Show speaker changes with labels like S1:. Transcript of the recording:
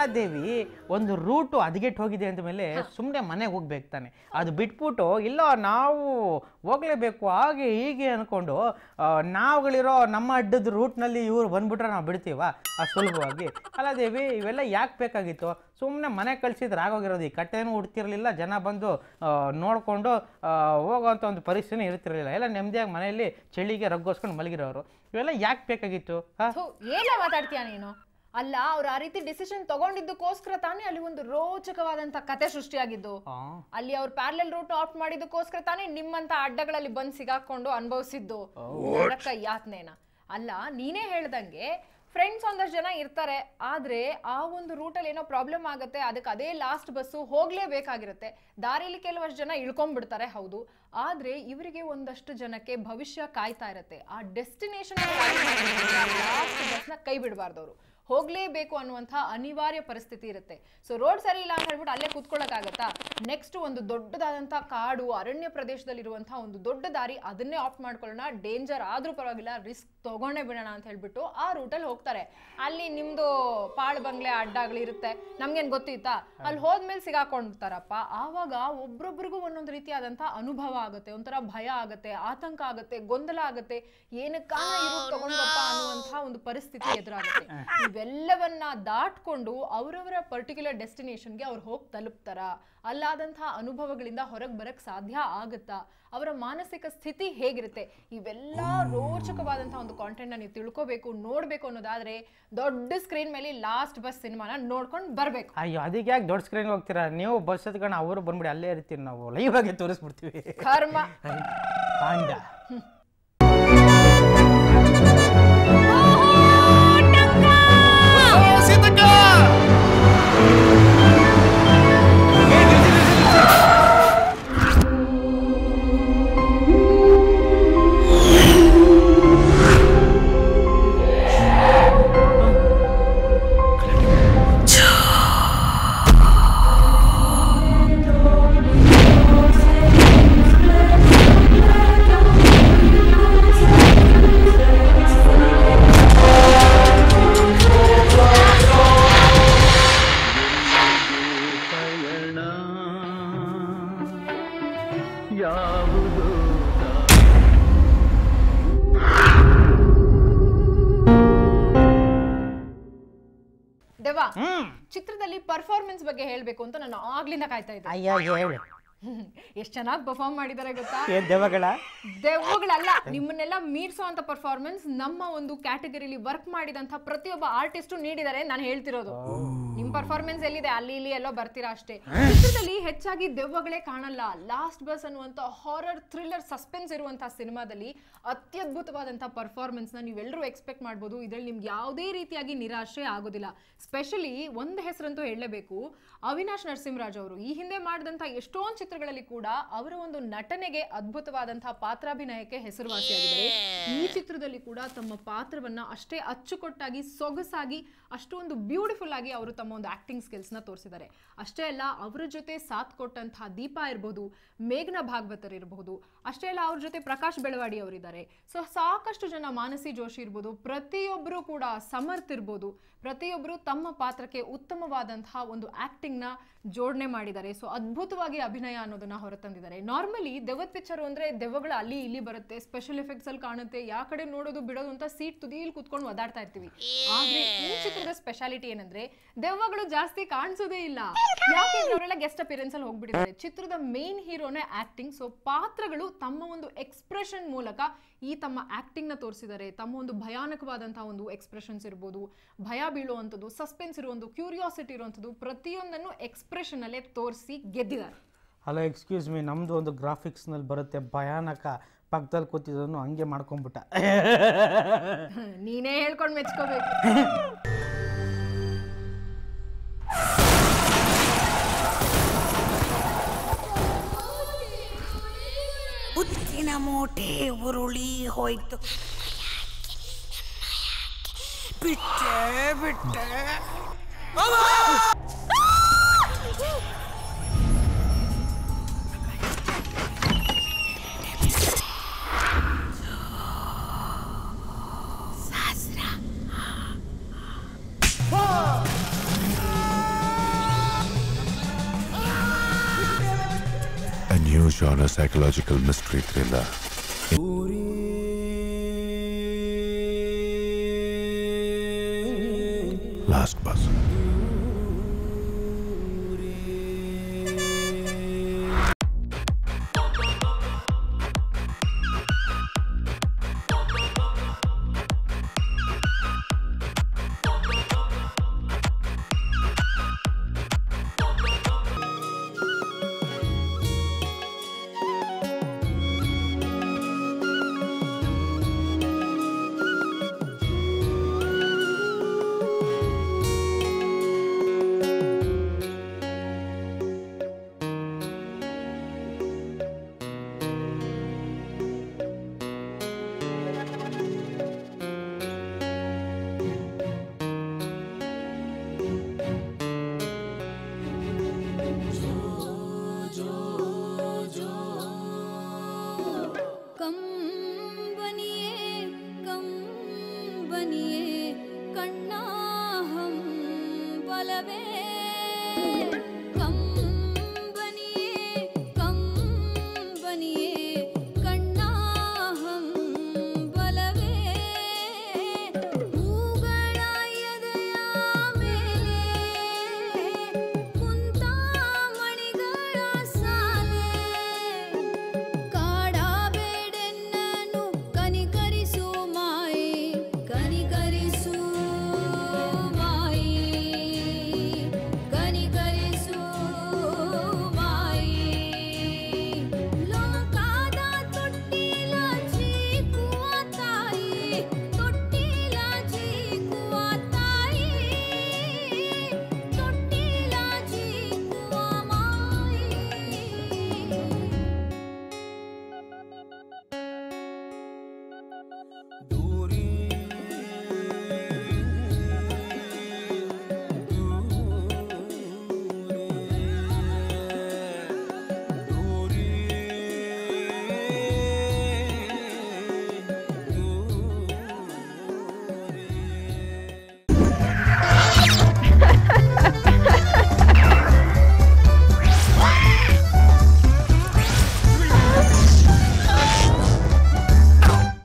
S1: ದೇವಿ ಒಂದು ರೂಟು ಹದಗೆಟ್ಟು ಹೋಗಿದೆ ಅಂದ ಮೇಲೆ ಸುಮ್ಮನೆ ಮನೆಗೆ ಹೋಗ್ಬೇಕು ತಾನೆ ಅದು ಬಿಟ್ಬಿಟ್ಟು ಇಲ್ಲ ನಾವು ಹೋಗ್ಲೇಬೇಕು ಹಾಗೆ ಹೀಗೆ ಅನ್ಕೊಂಡು ಆ, ನಾವುಗಳಿರೋ ನಮ್ಮ ಅಡ್ಡದ ರೂಟ್ನಲ್ಲಿ ಇವ್ರು ಬಂದ್ಬಿಟ್ರೆ ನಾವು ಬಿಡ್ತೀವ ಅದು ಸುಲಭವಾಗಿ ಅಲ್ಲ ದೇವಿ ಇವೆಲ್ಲ ಯಾಕೆ ಬೇಕಾಗಿತ್ತು ಸುಮ್ಮನೆ ಮನೆ ಕಳ್ಸಿದ್ರೆ ಆಗೋಗಿರೋದು ಈ ಕಟ್ಟೆನೂ ಹುಡ್ತಿರ್ಲಿಲ್ಲ ಜನ ಬಂದು ಆ, ನೋಡ್ಕೊಂಡು ಆ, ಹೋಗೋವಂಥ ಒಂದು ಪರಿಸ್ಥಿತಿ ಇರ್ತಿರ್ಲಿಲ್ಲ ಎಲ್ಲ ನೆಮ್ಮದಿಯಾಗಿ ಮನೆಯಲ್ಲಿ ಚಳಿಗೆ ರಗ್ಗೋಸ್ಕೊಂಡು ಮಲಗಿರೋರು ಇವೆಲ್ಲ ಯಾಕೆ ಬೇಕಾಗಿತ್ತು ಹಾ
S2: ಥು, ಏನ ಮಾತಾಡ್ತೀಯ ನೀನು ಅಲ್ಲ ಅವ್ರು ಆ ರೀತಿ ಡಿಸಿಷನ್ ತಗೊಂಡಿದ್ದಕ್ಕೋಸ್ಕರ ತಾನೇ ಅಲ್ಲಿ ಒಂದು ರೋಚಕವಾದಂತ ಕತೆ ಸೃಷ್ಟಿಯಾಗಿದ್ದು
S1: ಆ.
S2: ಅಲ್ಲಿ ಅವ್ರು ಪ್ಯಾರಲಲ್ ರೂಟ್ ಆಫ್ ಮಾಡಿದ್ದಕ್ಕೋಸ್ಕರ ತಾನೇ ನಿಮ್ಮಂತ ಅಡ್ಡಗಳಲ್ಲಿ ಬಂದ್ ಸಿಗಾಕೊಂಡು ಅನುಭವಿಸಿದ್ದು ನರಕ ಯಾತನೆನ ಅಲ್ಲ ನೀನೇ ಹೇಳ್ದಂಗೆ ಫ್ರೆಂಡ್ಸ್ ಒಂದಷ್ಟು ಜನ ಇರ್ತಾರೆ ಆದ್ರೆ ಆ ಒಂದು ರೂಟಲ್ಲಿ ಏನೋ ಪ್ರಾಬ್ಲಮ್ ಆಗುತ್ತೆ ಅದಕ್ಕೆ ಅದೇ ಲಾಸ್ಟ್ ಬಸ್ಸು ಹೋಗ್ಲೇಬೇಕಾಗಿರುತ್ತೆ ದಾರಿಲಿ ಕೆಲವಷ್ಟು ಜನ ಇಳ್ಕೊಂಡ್ಬಿಡ್ತಾರೆ ಹೌದು ಆದ್ರೆ ಇವರಿಗೆ ಒಂದಷ್ಟು ಜನಕ್ಕೆ ಭವಿಷ್ಯ ಕಾಯ್ತಾ ಇರುತ್ತೆ ಆ ಡೆಸ್ಟಿನೇಷನ್ ಲಾಸ್ಟ್ ಬಸ್ನ ಕೈ ಬಿಡಬಾರ್ದು ಅವರು ಹೋಗ್ಲೇಬೇಕು ಅನ್ನುವಂಥ ಅನಿವಾರ್ಯ ಪರಿಸ್ಥಿತಿ ಇರುತ್ತೆ ಸೊ ರೋಡ್ ಸರಿ ಇಲ್ಲ ಅಂತ ಹೇಳ್ಬಿಟ್ಟು ಅಲ್ಲೇ ಕೂತ್ಕೊಳ್ಳೋಕ್ಕಾಗತ್ತಾ ನೆಕ್ಸ್ಟ್ ಒಂದು ದೊಡ್ಡದಾದಂಥ ಕಾಡು ಅರಣ್ಯ ಪ್ರದೇಶದಲ್ಲಿರುವಂತಹ ಒಂದು ದೊಡ್ಡ ದಾರಿ ಅದನ್ನೇ ಆಫ್ ಮಾಡ್ಕೊಳ್ಳೋಣ ಡೇಂಜರ್ ಆದ್ರೂ ಪರವಾಗಿಲ್ಲ ರಿಸ್ಕ್ ತಗೊಂಡೇ ಬಿಡೋಣ ಅಂತ ಹೇಳ್ಬಿಟ್ಟು ಆ ರೂಟಲ್ಲಿ ಹೋಗ್ತಾರೆ ಅಲ್ಲಿ ನಿಮ್ದು ಪಾಳ್ ಬಂಗ್ಲೆ ಅಡ್ಡಾಗಳಿರುತ್ತೆ ನಮ್ಗೇನ್ ಗೊತ್ತಿತ್ತಾ ಅಲ್ಲಿ ಹೋದ್ಮೇಲೆ ಸಿಗಾಕೊಂಡಿರ್ತಾರಪ್ಪ ಆವಾಗ ಒಬ್ರೊಬ್ರಿಗೂ ಒಂದೊಂದು ರೀತಿಯಾದಂಥ ಅನುಭವ ಆಗುತ್ತೆ ಒಂಥರ ಭಯ ಆಗುತ್ತೆ ಆತಂಕ ಆಗುತ್ತೆ ಗೊಂದಲ ಆಗುತ್ತೆ ಏನಕ್ಕಾನ ಇರು ತಗೊಂಡಪ್ಪ ಅನ್ನುವಂಥ ಒಂದು ಪರಿಸ್ಥಿತಿ ಎದುರಾಗುತ್ತೆ ಇವೆಲ್ಲವನ್ನ ದಾಟ್ಕೊಂಡು ಅವರವರ ಪರ್ಟಿಕ್ಯುಲರ್ ಡೆಸ್ಟಿನೇಷನ್ಗೆ ಅವ್ರು ಹೋಗಿ ತಲುಪ್ತಾರ ಅಲ್ಲಾದಂತಹ ಅನುಭವಗಳಿಂದ ಹೊರಗೆ ಬರಕ್ ಸಾಧ್ಯ ಆಗುತ್ತಾ ಅವರ ಮಾನಸಿಕ ಸ್ಥಿತಿ ಹೇಗಿರುತ್ತೆ ಇವೆಲ್ಲ ರೋಚಕವಾದಂತಹ ಒಂದು ಕಾಂಟೆಂಟ್ನ ನೀವು ತಿಳ್ಕೋಬೇಕು ನೋಡ್ಬೇಕು ಅನ್ನೋದಾದ್ರೆ ದೊಡ್ಡ ಸ್ಕ್ರೀನ್ ಮೇಲೆ ಲಾಸ್ಟ್ ಬಸ್ ಸಿನಿಮಾನ ನೋಡ್ಕೊಂಡು ಬರ್ಬೇಕು
S1: ಅಯ್ಯೋ ಅದಕ್ಕೆ ಯಾಕೆ ದೊಡ್ಡ ಸ್ಕ್ರೀನ್ ಹೋಗ್ತೀರಾ ನೀವು ಬಸ್ ಹತ್ಕೊಂಡು ಅವರು ಬಂದ್ಬಿಡಿ ಅಲ್ಲೇ ಇರ್ತೀವಿ ನಾವು ಲೈವ್ ಆಗಿ ತೋರಿಸ್ಬಿಡ್ತೀವಿ
S2: ಕರ್ಮ
S1: ಕಾಂಡ
S3: ಪಯಣ ಯಾವುದು
S2: ದೇವಾ
S1: ಹ್ಮ್
S2: ಚಿತ್ರದಲ್ಲಿ ಪರ್ಫಾರ್ಮೆನ್ಸ್ ಬಗ್ಗೆ ಹೇಳ್ಬೇಕು ಅಂತ ನಾನು ಆಗ್ಲಿಂದ ಕಾಯ್ತಾ ಇದ್ದೆ
S1: ಅಯ್ಯ ಹೇಳು
S2: ಎಷ್ಟು ಚೆನ್ನಾಗಿ ಪರ್ಫಾರ್ಮ್ ಮಾಡಿದ್ದಾರೆ ಗೊತ್ತಾ
S1: ಏನ್ ದೆವ್ವಗಳ
S2: ದೆವ್ವಗಳಲ್ಲ ನಿಮ್ಮನ್ನೆಲ್ಲ ಮೀರ್ಸೋ ಅಂತ ಪರ್ಫಾರ್ಮೆನ್ಸ್ ನಮ್ಮ ಒಂದು ಕ್ಯಾಟಗರಿಲಿ ವರ್ಕ್ ಮಾಡಿದಂತ ಪ್ರತಿಯೊಬ್ಬ ಆರ್ಟಿಸ್ಟು ನೀಡಿದ್ದಾರೆ ನಾನು ಹೇಳ್ತಿರೋದು ನಿಮ್ ಪರ್ಫಾರ್ಮೆನ್ಸ್ ಎಲ್ಲಿದೆ ಅಲ್ಲಿ ಇಲ್ಲಿ ಎಲ್ಲೋ ಬರ್ತೀರಾ ಅಷ್ಟೇ ಚಿತ್ರದಲ್ಲಿ ಹೆಚ್ಚಾಗಿ ದೆವ್ವಗಳೇ ಕಾಣಲ್ಲ ಲಾಸ್ಟ್ ಬಸ್ ಅನ್ನುವಂತ ಹಾರರ್ ಥ್ರಿಲ್ಲರ್ ಸಸ್ಪೆನ್ಸ್ ಇರುವಂತಹ ಸಿನಿಮಾದಲ್ಲಿ ಅತ್ಯದ್ಭುತವಾದಂತಹ ಪರ್ಫಾರ್ಮೆನ್ಸ್ ನ ನೀವೆಲ್ಲರೂ ಎಕ್ಸ್ಪೆಕ್ಟ್ ಮಾಡ್ಬೋದು ಇದ್ರಲ್ಲಿ ನಿಮ್ಗೆ ಯಾವುದೇ ರೀತಿಯಾಗಿ ನಿರಾಶೆ ಆಗೋದಿಲ್ಲ ಸ್ಪೆಷಲಿ ಒಂದು ಹೆಸರಂತೂ ಹೇಳಲೇಬೇಕು ಅವಿನಾಶ್ ನರಸಿಂಹರಾಜ್ ಅವರು ಈ ಹಿಂದೆ ಮಾಡಿದಂಥ ಎಷ್ಟೊಂದು ಚಿತ್ರಗಳಲ್ಲಿ ಕೂಡ ಅವರ ಒಂದು ನಟನೆಗೆ ಅದ್ಭುತವಾದಂತಹ ಪಾತ್ರಾಭಿನಯಕ್ಕೆ ಹೆಸರುವಾಸಿಯಾಗಿದ್ದಾರೆ ಈ ಚಿತ್ರದಲ್ಲಿ ಕೂಡ ತಮ್ಮ ಪಾತ್ರವನ್ನ ಅಷ್ಟೇ ಅಚ್ಚುಕಟ್ಟಾಗಿ ಸೊಗಸಾಗಿ ಅಷ್ಟೊಂದು ಬ್ಯೂಟಿಫುಲ್ ಆಗಿ ಅವರು ತಮ್ಮ ಒಂದು ಆಕ್ಟಿಂಗ್ ಸ್ಕಿಲ್ಸ್ನ ತೋರಿಸಿದ್ದಾರೆ ಅಷ್ಟೇ ಅಲ್ಲ ಅವರ ಜೊತೆ ಸಾಥ್ ಕೊಟ್ಟಂತಹ ದೀಪಾ ಇರಬಹುದು ಮೇಘನಾ ಭಾಗವತರ್ ಇರಬಹುದು ಅಷ್ಟೇ ಅಲ್ಲ ಅವ್ರ ಜೊತೆ ಪ್ರಕಾಶ್ ಬೆಳವಾಡಿ ಅವರಿದ್ದಾರೆ ಸೊ ಸಾಕಷ್ಟು ಜನ ಮಾನಸಿ ಜೋಶಿ ಇರ್ಬೋದು ಪ್ರತಿಯೊಬ್ಬರು ಕೂಡ ಸಮರ್ಥ್ ಇರ್ಬೋದು ಪ್ರತಿಯೊಬ್ಬರು ತಮ್ಮ ಪಾತ್ರಕ್ಕೆ ಉತ್ತಮವಾದಂತಹ ಒಂದು ಆಕ್ಟಿಂಗ್ನ ಜೋಡಣೆ ಮಾಡಿದ್ದಾರೆ ಸೊ ಅದ್ಭುತವಾಗಿ ಅಭಿನಯ ಅನ್ನೋದನ್ನ ಹೊರತಂದಿದ್ದಾರೆ ನಾರ್ಮಲಿ ದೆವ್ವದ ಪಿಕ್ಚರ್ ಅಂದ್ರೆ ದೆವ್ವಗಳು ಅಲ್ಲಿ ಇಲ್ಲಿ ಬರುತ್ತೆ ಸ್ಪೆಷಲ್ ಎಫೆಕ್ಟ್ಸ್ ಅಲ್ಲಿ ಕಾಣುತ್ತೆ ಯಾ ಕಡೆ ನೋಡೋದು ಬಿಡೋದು ಅಂತ ಸೀಟ್ ತುದಿಯಲ್ಲಿ ಕುತ್ಕೊಂಡು ಒದಾಡ್ತಾ ಇರ್ತೀವಿ ಆದ್ರೆ ಈ ಚಿತ್ರದ ಸ್ಪೆಷಾಲಿಟಿ ಏನಂದ್ರೆ ದೆವ್ವಗಳು ಜಾಸ್ತಿ ಕಾಣಿಸೋದೇ ಇಲ್ಲ ಯಾಕೆಂದ್ರೆ ಅವರೆಲ್ಲ ಗೆಸ್ಟ್ ಅಪಿಯರೆನ್ಸ್ ಅಲ್ಲಿ ಹೋಗ್ಬಿಟ್ಟಿದ್ದಾರೆ ಚಿತ್ರದ ಮೇನ್ ಹೀರೋನೇ ಆಕ್ಟಿಂಗ್ ಸೊ ಪಾತ್ರಗಳು ತಮ್ಮ ಒಂದು ಎಕ್ಸ್ಪ್ರೆಷನ್ ಮೂಲಕ ಈ ತಮ್ಮ ಆಕ್ಟಿಂಗ್ ನ ತೋರಿಸಿದ್ದಾರೆ ತಮ್ಮ ಒಂದು ಭಯಾನಕವಾದಂತಹ ಒಂದು ಎಕ್ಸ್ಪ್ರೆಷನ್ಸ್ ಇರ್ಬೋದು ಭಯ ಬೀಳುವಂಥದ್ದು ಸಸ್ಪೆನ್ಸ್ ಇರುವಂಥದ್ದು ಕ್ಯೂರಿಯಾಸಿಟಿ ಇರುವಂಥದ್ದು ಪ್ರತಿಯೊಂದನ್ನು ಎಕ್ಸ್ಪ್ರೆಷನ್ ಅಲ್ಲೇ ತೋರಿಸಿ ಗೆದ್ದಿದ್ದಾರೆ
S1: ಅಲ್ಲ ಎಕ್ಸ್ಕ್ಯೂಸ್ ಮೀ ನಮ್ಮದು ಒಂದು ಗ್ರಾಫಿಕ್ಸ್ನಲ್ಲಿ ಬರುತ್ತೆ ಭಯಾನಕ ಪಕ್ಕದಲ್ಲಿ ಕೂತಿದ್ದನ್ನು ಹಂಗೆ ಮಾಡ್ಕೊಂಬಿಟ್ಟ
S2: ನೀನೇ ಹೇಳ್ಕೊಂಡು ಮೆಚ್ಕೋಬೇಕು
S4: ಉತ್ತಿನ ಮೂಟೆ ಉರುಳಿ ಹೋಯ್ತು ಬಿಟ್ಟೆ ಬಿಟ್ಟೆ
S5: new genre psychological mystery thriller. Last Bus.